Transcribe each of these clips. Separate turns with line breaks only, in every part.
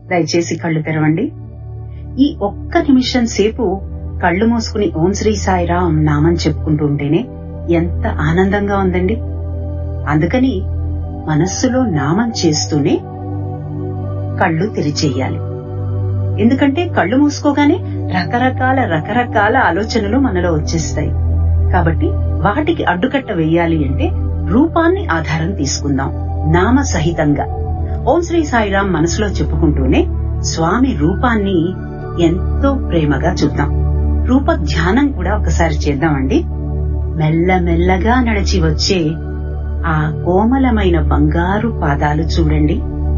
దయచేసి కళ్ళు తెరవండి ఈ ఒక్క నిమిషం సేపు కళ్ళు మూసుకుని ఓం శ్రీ సాయిరాం నామం చెప్పుకుంటూ ఉంటేనే ఎంత ఆనందంగా ఉందండి అందుకని మనస్సులో నామం చేస్తూనే కళ్ళు తెరిచేయాలి ఎందుకంటే కళ్ళు మూసుకోగానే రకరకాల రకరకాల ఆలోచనలు మనలో వచ్చేస్తాయి కాబట్టి వాటికి అడ్డుకట్ట వేయాలి అంటే రూపాన్ని ఆధారం తీసుకుందాం నామ సహితంగా ఓం శ్రీ సాయిరాం మనసులో చెప్పుకుంటూనే స్వామి రూపాన్ని ఎంతో ప్రేమగా చూద్దాం రూప ధ్యానం కూడా ఒకసారి చేద్దామండి మెల్లమెల్లగా నడిచి వచ్చే ఆ కోమలమైన బంగారు పాదాలు చూడండి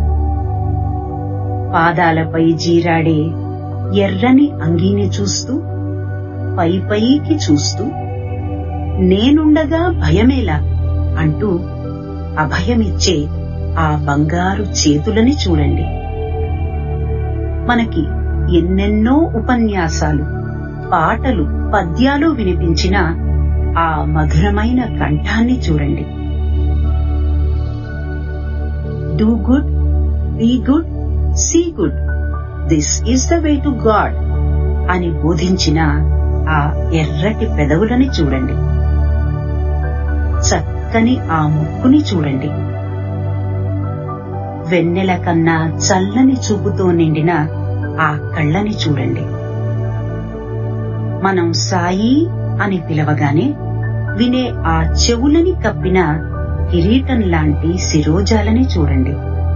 పాదాలపై జీరాడే ఎర్రని అంగీని చూస్తూ పై పైకి చూస్తూ నేనుండగా భయమేలా అంటూ అభయమిచ్చే ఆ బంగారు చేతులని చూడండి మనకి ఎన్నెన్నో ఉపన్యాసాలు పాటలు పద్యాలు వినిపించిన ఆ మధురమైన కంఠాన్ని చూడండి do good be good see good this is the way to God అని బోధించిన ఆ ఎర్రటి పెదవులని చూడండి చక్కని ఆ ముక్కుని చూడండి వెన్నెల కన్నా చల్లని చూపుతో నిండిన ఆ కళ్ళని చూడండి మనం సాయి అని పిలవగానే వినే ఆ చెవులని కప్పిన కిరీటం లాంటి శిరోజాలని చూడండి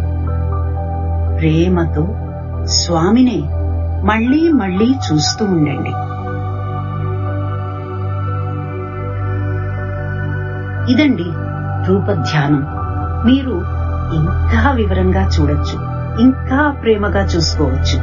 ప్రేమతో స్వామినే మళ్లీ మళ్లీ చూస్తూ ఉండండి ఇదండి రూపధ్యానం మీరు ఇంకా వివరంగా చూడొచ్చు ఇంకా ప్రేమగా చూసుకోవచ్చు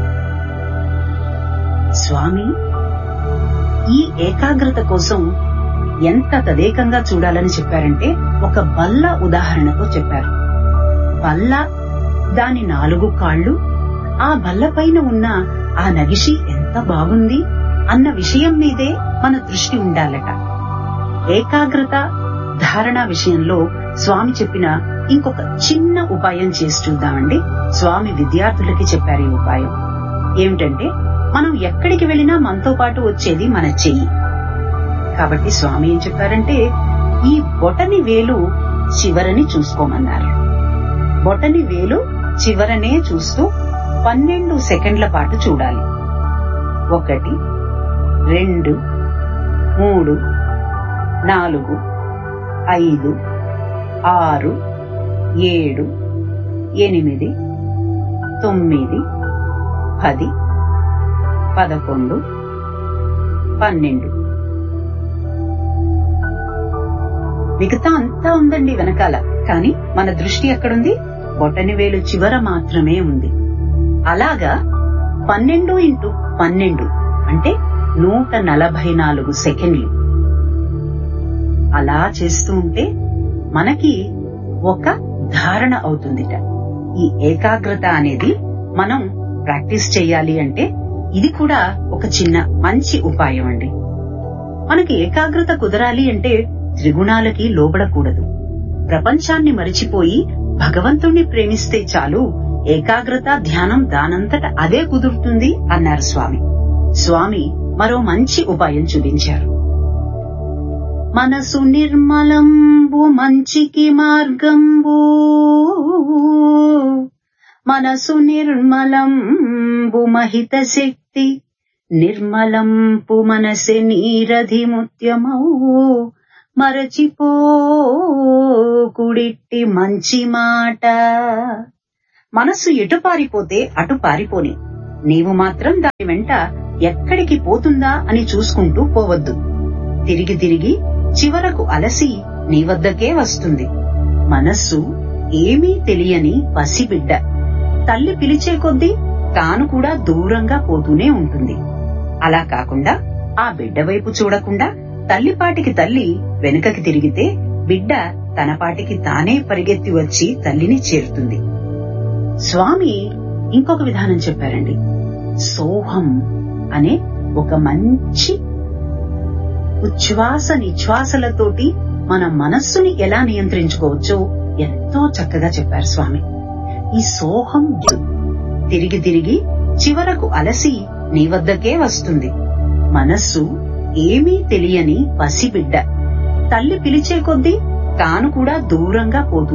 స్వామి ఈ ఏకాగ్రత కోసం ఎంత తదేకంగా చూడాలని చెప్పారంటే ఒక బల్ల ఉదాహరణతో చెప్పారు బల్ల దాని నాలుగు కాళ్ళు ఆ బల్ల పైన ఉన్న ఆ నగిషి ఎంత బాగుంది అన్న విషయం మీదే మన దృష్టి ఉండాలట ఏకాగ్రత ధారణ విషయంలో స్వామి చెప్పిన ఇంకొక చిన్న ఉపాయం చేసి చూద్దామండి స్వామి విద్యార్థులకి చెప్పారు ఈ ఉపాయం ఏమిటంటే మనం ఎక్కడికి వెళ్ళినా మనతో పాటు వచ్చేది మన చెయ్యి కాబట్టి స్వామి ఏం చెప్పారంటే ఈ బొటని వేలు చివరని చూసుకోమన్నారు బొటని వేలు చివరనే చూస్తూ పన్నెండు సెకండ్ల పాటు చూడాలి ఒకటి రెండు మూడు నాలుగు ఐదు ఆరు ఏడు ఎనిమిది తొమ్మిది పది పదకొండు పన్నెండు మిగతా అంతా ఉందండి వెనకాల కానీ మన దృష్టి ఎక్కడుంది బొటని వేలు చివర మాత్రమే ఉంది అలాగా పన్నెండు ఇంటూ పన్నెండు అంటే నూట నలభై నాలుగు సెకండ్లు అలా చేస్తూ ఉంటే మనకి ఒక ధారణ అవుతుందిట ఈ ఏకాగ్రత అనేది మనం ప్రాక్టీస్ చేయాలి అంటే ఇది కూడా ఒక చిన్న మంచి ఉపాయం అండి మనకి ఏకాగ్రత కుదరాలి అంటే త్రిగుణాలకి లోబడకూడదు ప్రపంచాన్ని మరిచిపోయి భగవంతుణ్ణి ప్రేమిస్తే చాలు ఏకాగ్రత ధ్యానం దానంతట అదే కుదురుతుంది అన్నారు స్వామి స్వామి మరో మంచి ఉపాయం చూపించారు మనసు నిర్మలంబు మంచికి మార్గంబు మనసు నిర్మలంబు మహిత శక్తి నిర్మలంపు మనసె నీరధి ముత్యమౌ మరచిపో కుడిట్టి మంచి మాట మనసు ఎటు పారిపోతే అటు పారిపోని నీవు మాత్రం దాని వెంట ఎక్కడికి పోతుందా అని చూసుకుంటూ పోవద్దు తిరిగి తిరిగి చివరకు అలసి నీ వద్దకే వస్తుంది మనస్సు ఏమీ తెలియని పసిబిడ్డ తల్లి పిలిచే కొద్దీ తాను కూడా దూరంగా పోతూనే ఉంటుంది అలా కాకుండా ఆ బిడ్డ వైపు చూడకుండా తల్లిపాటికి తల్లి వెనుకకి తిరిగితే బిడ్డ తన పాటికి తానే పరిగెత్తి వచ్చి తల్లిని చేరుతుంది స్వామి ఇంకొక విధానం చెప్పారండి సోహం అనే ఒక మంచి ఉచ్ఛ్వాస నిశ్వాసలతోటి మన మనస్సుని ఎలా నియంత్రించుకోవచ్చో ఎంతో చక్కగా చెప్పారు స్వామి ఈ సోహం తిరిగి తిరిగి చివరకు అలసి నీ వద్దకే వస్తుంది మనస్సు ఏమీ తెలియని పసిబిడ్డ తల్లి పిలిచే కొద్దీ తాను కూడా దూరంగా పోతూ